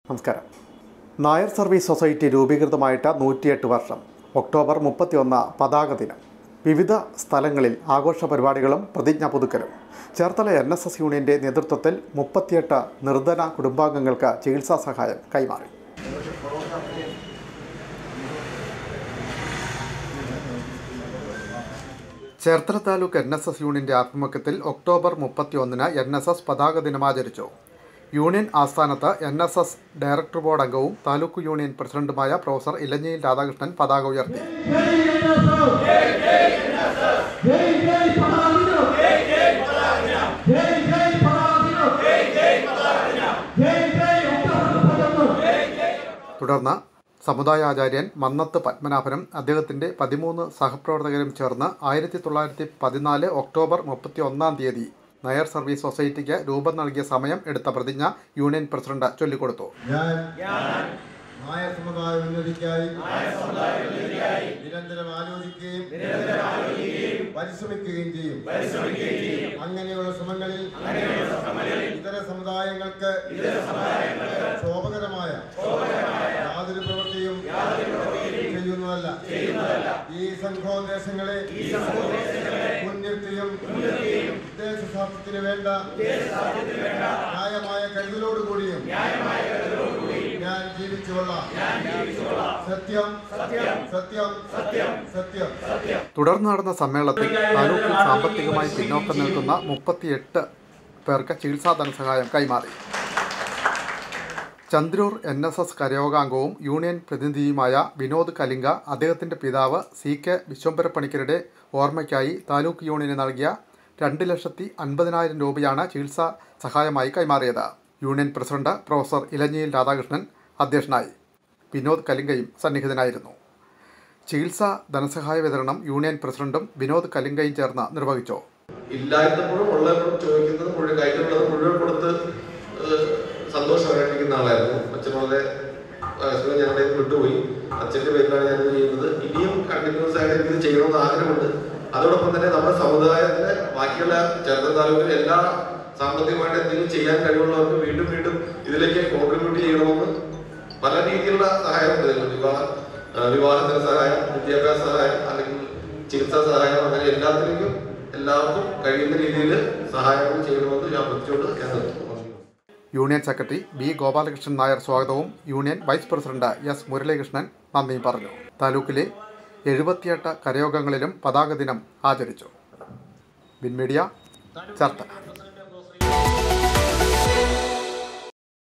നമസ്കാരം Nair service society രൂപീകൃതമായിട്ട് നൂറ്റിയെട്ട് വർഷം ഒക്ടോബർ മുപ്പത്തിയൊന്ന് പതാക ദിനം വിവിധ സ്ഥലങ്ങളിൽ ആഘോഷ പരിപാടികളും പ്രതിജ്ഞ പുതുക്കലും ചേർത്തല എൻ എസ് എസ് യൂണിയൻ്റെ നേതൃത്വത്തിൽ മുപ്പത്തിയെട്ട് നിർധന കുടുംബാംഗങ്ങൾക്ക് ചികിത്സാ സഹായം കൈമാറി Cherthala taluk N S S യൂണിയൻ്റെ ആഭിമുഖ്യത്തിൽ ഒക്ടോബർ മുപ്പത്തിയൊന്നിന് എൻ എസ് എസ് പതാക ദിനമാചരിച്ചു യൂണിയൻ ആസ്ഥാനത്ത് N S S director board അംഗവും താലൂക്ക് യൂണിയൻ പ്രസിഡന്റുമായ പ്രൊഫസർ ഇലഞ്ഞിയിൽ രാധാകൃഷ്ണൻ പതാക ഉയർത്തി జై జై పదాదినో జై జై పదాదినో జై జై పదాదినో జై జై పదాదినో జై జై ఒక్టోబర్ పదము തുടർന്ന് സമുദായാചാര്യൻ മന്നത്ത് പത്മനാഭനും അദ്ദേഹത്തിൻ്റെ പതിമൂന്ന് സഹപ്രവർത്തകരും ചേർന്ന് ആയിരത്തി തൊള്ളായിരത്തി പതിനാല് ഒക്ടോബർ മുപ്പത്തി ഒന്നാം തീയതി നയർ സർവീസ് സൊസൈറ്റിക്ക് രൂപം നൽകിയ സമയം എടുത്ത പ്രതിജ്ഞ യൂണിയൻ പ്രസിഡന്റ് ചൊല്ലിക്കൊടുത്തു ഞാൻ നായർ സമുദായ ഉന്നതിക്കായി നിരന്തരം ആലോചിക്കുകയും പരിശ്രമിക്കുകയും ചെയ്യും അങ്ങനെയുള്ള ശ്രമങ്ങളിൽ ഇതര സമുദായങ്ങൾക്ക് ശോഭകരമായ യാതൊരു പ്രവൃത്തിയും ചെയ്യുന്നതല്ല ഈ സംഘോദ്ദേശങ്ങളെ മുൻനിർത്തിയും ഉദ്ദേശശാസ്ത്രത്തിന് വേണ്ട ന്യായമായ കരുതലോടുകൂടിയും ഞാൻ ജീവിച്ചു കൊള്ളാം സത്യം സത്യം സത്യം സത്യം സത്യം തുടർന്ന് നടന്ന സമ്മേളനത്തിൽ താലൂക്കിൽ സാമ്പത്തികമായി പിന്നോക്കം നിൽക്കുന്ന മുപ്പത്തിയെട്ട് പേർക്ക് ചികിത്സാ ധനസഹായം കൈമാറി ചന്ദ്രൂർ എൻ എസ് എസ് കരയോഗാംഗവും യൂണിയൻ പ്രതിനിധിയുമായ വിനോദ് കലിംഗ അദ്ദേഹത്തിൻ്റെ പിതാവ് സി കെ വിശ്വംഭരപ്പണിക്കരുടെ ഓർമ്മയ്ക്കായി താലൂക്ക് യൂണിയന് നൽകിയ രണ്ട് ലക്ഷത്തി അൻപതിനായിരം രൂപയാണ് ചികിത്സാ സഹായമായി കൈമാറിയത് union president professor Elanjiyil Radhakrishnan അധ്യക്ഷനായി വിനോദ് കലിംഗയും സന്നിഹിതനായിരുന്നു ചികിത്സാ ധനസഹായ വിതരണം യൂണിയൻ പ്രസിഡന്റും വിനോദ് കലിംഗയും ചേർന്ന് നിർവഹിച്ചു ഇല്ലാത്തപ്പോഴും ഉള്ളപ്പോഴും ചോദിക്കുന്നത് മുഴുവൻ കയ്യിലുള്ളത് മുഴുവൻ കൊടുത്ത് ഏഹ്, സന്തോഷമായിട്ടിരിക്കുന്ന ആളായിരുന്നു അച്ഛൻ വളരെ അച്ഛനെ ഞങ്ങളെ വിട്ടുപോയി അച്ഛന്റെ പേരിലാണ് ഞാൻ ഇത് ചെയ്യുന്നത് ഇനിയും കണ്ടിന്യൂസ് ആയിട്ട് എനിക്ക് ഇത് ചെയ്യണമെന്ന് ആഗ്രഹമുണ്ട് അതോടൊപ്പം തന്നെ നമ്മുടെ സമുദായത്തിലെ ബാക്കിയുള്ള ചേർത്തല താലൂക്കിലെ എല്ലാ സാമ്പത്തികമായിട്ട് എന്തെങ്കിലും ചെയ്യാൻ കഴിവുള്ളവർക്ക് വീണ്ടും വീണ്ടും ഇതിലേക്ക് കോൺട്രിബ്യൂട്ട് ചെയ്യണമെന്ന് പല രീതിയിലുള്ള സഹായം ഉണ്ട് ഇതിൽ. വിവാഹ ആ, വിവാഹത്തിന് സഹായം വിദ്യാഭ്യാസ സഹായം അല്ലെങ്കിൽ ചികിത്സാ സഹായം അങ്ങനെ എല്ലാത്തിലേക്കും എല്ലാവർക്കും കഴിയുന്ന രീതിയിൽ സഹായങ്ങൾ ചെയ്യണമെന്ന് ഞാൻ പ്രതിച്ചുകൊണ്ട് ഞാൻ നിർത്തുന്നു union secretary B Gopalakrishnan Nair സ്വാഗതവും union vice president S Muralikrishnan നന്ദിയും പറഞ്ഞു താലൂക്കിലെ എഴുപത്തിയെട്ട് കരയോഗങ്ങളിലും പതാക ദിനം ആചരിച്ചു ബിൻ മീഡിയ ചർത്ത